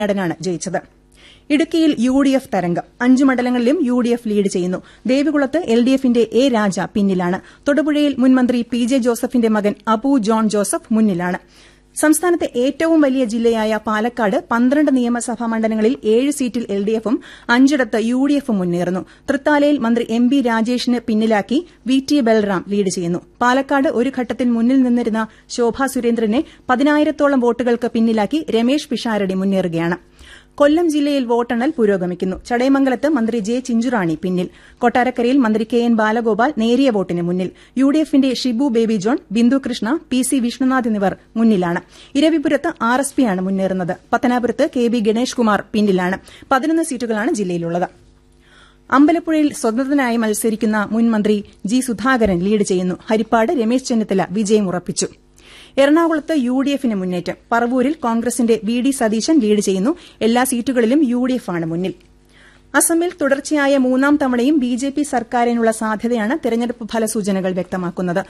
നടനാണ് ജയിച്ചത് ഇടുക്കിയിൽ യു ഡി എഫ് തരംഗം അഞ്ച് മണ്ഡലങ്ങളിലും യു ഡി എഫ് ലീഡ് ചെയ്യുന്നു ദേവികുളത്ത് എൽ ഡി എഫിന്റെ എ രാജ പിന്നിലാണ് തൊടുപുഴയിൽ മുൻമന്ത്രി പി ജെ ജോസഫിന്റെ മകൻ അബു ജോൺ ജോസഫ് മുന്നിലാണ് സംസ്ഥാനത്തെ ഏറ്റവും വലിയ ജില്ലയായ പാലക്കാട് പന്ത്രണ്ട് നിയമസഭാ മണ്ഡലങ്ങളിൽ ഏഴ് സീറ്റിൽ എൽ ഡി എഫും അഞ്ചിടത്ത് യു ഡി എഫും മുന്നേറുന്നു തൃത്താലയിൽ മന്ത്രി എം ബി രാജേഷിന് പിന്നിലാക്കി വി ടി ബൽറാം ലീഡ് ചെയ്യുന്നു പാലക്കാട് ഒരു ഘട്ടത്തിൽ മുന്നിൽ നിന്നിരുന്ന ശോഭാ സുരേന്ദ്രനെ പതിനായിരത്തോളം വോട്ടുകൾക്ക് പിന്നിലാക്കി രമേശ് പിഷാരടി മുന്നേറുകയാണ് കൊല്ലം ജില്ലയിൽ വോട്ടെണ്ണൽ പുരോഗമിക്കുന്നു ചടയമംഗലത്ത് മന്ത്രി ജെ ചിഞ്ചുറാണി പിന്നിൽ കൊട്ടാരക്കരയിൽ മന്ത്രി കെ എൻ ബാലഗോപാൽ നേരിയ വോട്ടിന് മുന്നിൽ യു ഡി എഫിന്റെ Shibu Baby John Bindu Krishna P C Vishnunath എന്നിവർ മുന്നിലാണ് ഇരവിപുരത്ത് ആർ എസ് പിയാണ് മുന്നേറുന്നത് പത്തനാപുരത്ത് കെ ബി ഗണേഷ് കുമാർ പിന്നിലാണ് പതിനൊന്ന് സീറ്റുകളാണ് ജില്ലയിലുള്ളത് അമ്പലപ്പുഴയിൽ സ്വതന്ത്രനായി മത്സരിക്കുന്ന മുൻ മന്ത്രി ജി സുധാകരൻ ലീഡ് ചെയ്യുന്നു ഹരിപ്പാട് രമേശ് ചെന്നിത്തല വിജയം ഉറപ്പിച്ചു എറണാകുളത്ത് യു ഡി എഫിന് മുന്നേറ്റം പറവൂരിൽ കോൺഗ്രസിന്റെ വി ഡി സതീശൻ ലീഡ് ചെയ്യുന്നു എല്ലാ സീറ്റുകളിലും യു ഡി എഫ് ആണ് മുന്നിൽ അസമിൽ തുടർച്ചയായ മൂന്നാം തവണയും ബി ജെ പി സർക്കാരിനുള്ള സാധ്യതയാണ് തെരഞ്ഞെടുപ്പ് ഫലസൂചനകൾ വ്യക്തമാക്കുന്നത്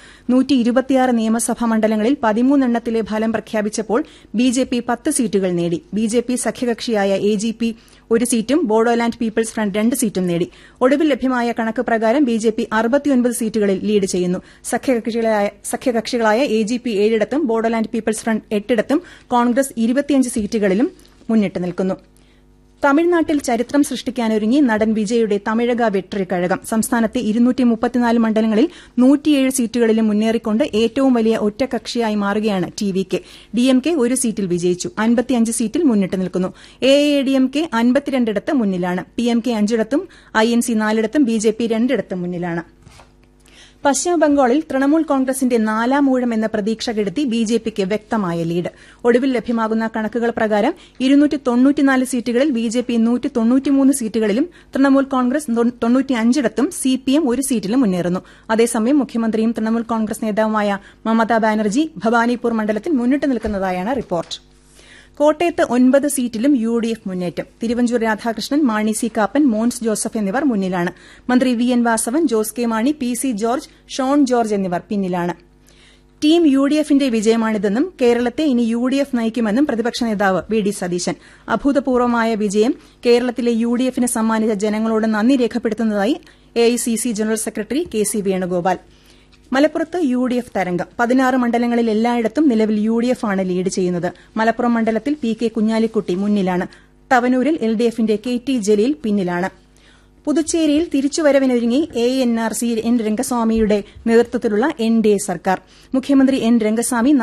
നിയമസഭാ മണ്ഡലങ്ങളിൽ പതിമൂന്നെണ്ണത്തിലെ ഫലം പ്രഖ്യാപിച്ചപ്പോൾ ബി ജെ പി പത്ത് സീറ്റുകൾ നേടി ബി ജെ പി സഖ്യകക്ഷിയായ എ ജി പി ഒരു സീറ്റും ബോഡോലാൻഡ് പീപ്പിൾസ് ഫ്രണ്ട് രണ്ട് സീറ്റും നേടി ഒടുവിൽ ലഭ്യമായ കണക്ക് പ്രകാരം ബി ജെ പി അറുപത്തിയൊൻപത് സീറ്റുകളിൽ ലീഡ് ചെയ്യുന്നു സഖ്യകക്ഷികളായ എ ജി പി ഏഴിടത്തും ബോഡോലാൻഡ് പീപ്പിൾസ് ഫ്രണ്ട് എട്ടിടത്തും കോൺഗ്രസ് ഇരുപത്തിയഞ്ച് സീറ്റുകളിലും മുന്നിട്ട് നിൽക്കുന്നു തമിഴ്നാട്ടിൽ ചരിത്രം സൃഷ്ടിക്കാനൊരുങ്ങി നടൻ വിജയുടെ തമിഴക വെട്രി കഴകം സംസ്ഥാനത്തെ മണ്ഡലങ്ങളിൽ നൂറ്റിയേഴ് സീറ്റുകളിലും മുന്നേറിക്കൊണ്ട് ഏറ്റവും വലിയ ഒറ്റകക്ഷിയായി മാറുകയാണ് ടി വി കെ ഡിഎംകെ ഒരു സീറ്റിൽ വിജയിച്ചു അൻപത്തിയഞ്ച് സീറ്റിൽ മുന്നിട്ട് നിൽക്കുന്നു എ എ ഡിഎംകെ അൻപത്തിരണ്ടിടത്ത് മുന്നിലാണ് പിഎംകെ അഞ്ചിടത്തും ഐ എൻ സി നാലിടത്തും ബിജെപി രണ്ടിടത്തും മുന്നിലാണ് പശ്ചിമബംഗാളിൽ തൃണമൂൽ കോൺഗ്രസിന്റെ നാലാം ഊഴം എന്ന പ്രതീക്ഷ കെടുത്തി ബിജെപിക്ക് വ്യക്തമായ ലീഡ് ഒടുവിൽ ലഭ്യമാകുന്ന കണക്കുകൾ പ്രകാരം സീറ്റുകളിൽ ബിജെപി സീറ്റുകളിലും തൃണമൂൽ കോൺഗ്രസ് തൊണ്ണൂറ്റിയഞ്ചിടത്തും സിപിഎം ഒരു സീറ്റിലും മുന്നേറുന്നു അതേസമയം മുഖ്യമന്ത്രിയും തൃണമൂൽ കോൺഗ്രസ് നേതാവുമായ മമതാ ബാനർജി ഭവാനിപൂർ മണ്ഡലത്തിൽ മുന്നിട്ട് നിൽക്കുന്നതായാണ് റിപ്പോർട്ട് കോട്ടയത്ത് ഒൻപത് സീറ്റിലും യു ഡി എഫ് മുന്നേറ്റം തിരുവഞ്ചൂർ രാധാകൃഷ്ണൻ മാണി സി കാപ്പൻ മോൻസ് ജോസഫ് എന്നിവർ മുന്നിലാണ് മന്ത്രി V N Vasavan Jose K Mani P C George Shone George എന്നിവർ പിന്നിലാണ് ടീം യു ഡി എഫിന്റെ വിജയമാണിതെന്നും കേരളത്തെ ഇനി യു ഡി എഫ് നയിക്കുമെന്നും പ്രതിപക്ഷ നേതാവ് വി ഡി സതീശൻ അഭൂതപൂർവമായ വിജയം കേരളത്തിലെ യു ഡി എഫിന് സമ്മാനിച്ച ജനങ്ങളോട് നന്ദി രേഖപ്പെടുത്തുന്നതായി A I C C general secretary K C Venugopal മലപ്പുറത്ത് യു ഡി എഫ് തരംഗം പതിനാറ് മണ്ഡലങ്ങളിൽ എല്ലായിടത്തും നിലവിൽ യു ഡി എഫ് ആണ് ലീഡ് ചെയ്യുന്നത് മലപ്പുറം മണ്ഡലത്തിൽ പി കെ കുഞ്ഞാലിക്കുട്ടി മുന്നിലാണ് തവനൂരിൽ എൽ ഡി എഫിന്റെ കെ ടി ജലീൽ പിന്നിലാണ് പുതുച്ചേരിയിൽ തിരിച്ചുവരവിനൊരുങ്ങി A N R C N രംഗസ്വാമിയുടെ നേതൃത്വത്തിലുള്ള എൻ ഡി എ സർക്കാർ മുഖ്യമന്ത്രി എൻ രംഗസ്വാമി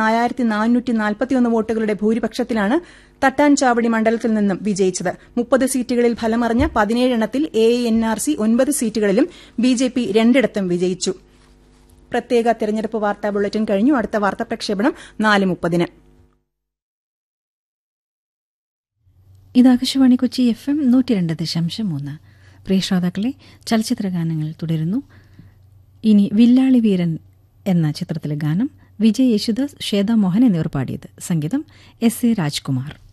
വോട്ടുകളുടെ ഭൂരിപക്ഷത്തിലാണ് തട്ടാൻചാവടി മണ്ഡലത്തിൽ നിന്നും വിജയിച്ചത് മുപ്പത് സീറ്റുകളിൽ ഫലമറിഞ്ഞ പതിനേഴെണ്ണത്തിൽ എ എൻ ആർ സി ഒൻപത് സീറ്റുകളിലും ബിജെപി രണ്ടിടത്തും വിജയിച്ചു പ്രത്യേക തെരഞ്ഞെടുപ്പ് വാർത്താ ബുള്ളറ്റിൻ കഴിഞ്ഞു അടുത്ത വാർത്താ പ്രക്ഷേപണം നാല് മുപ്പതിന് ഇത് ആകാശവാണി കൊച്ചി എഫ് എം നൂറ്റി രണ്ട് ദശാംശം മൂന്ന് പ്രിയ ശ്രോതാക്കളെ ചലച്ചിത്ര ഗാനങ്ങൾ തുടരുന്നു ഇനി വില്ലാളി വീരൻ എന്ന ചിത്രത്തിലെ ഗാനം വിജയ് യേശുദാസ് ശ്വേത മോഹൻ എന്നിവർ പാടിയത് സംഗീതം എസ് എ രാജ്കുമാർ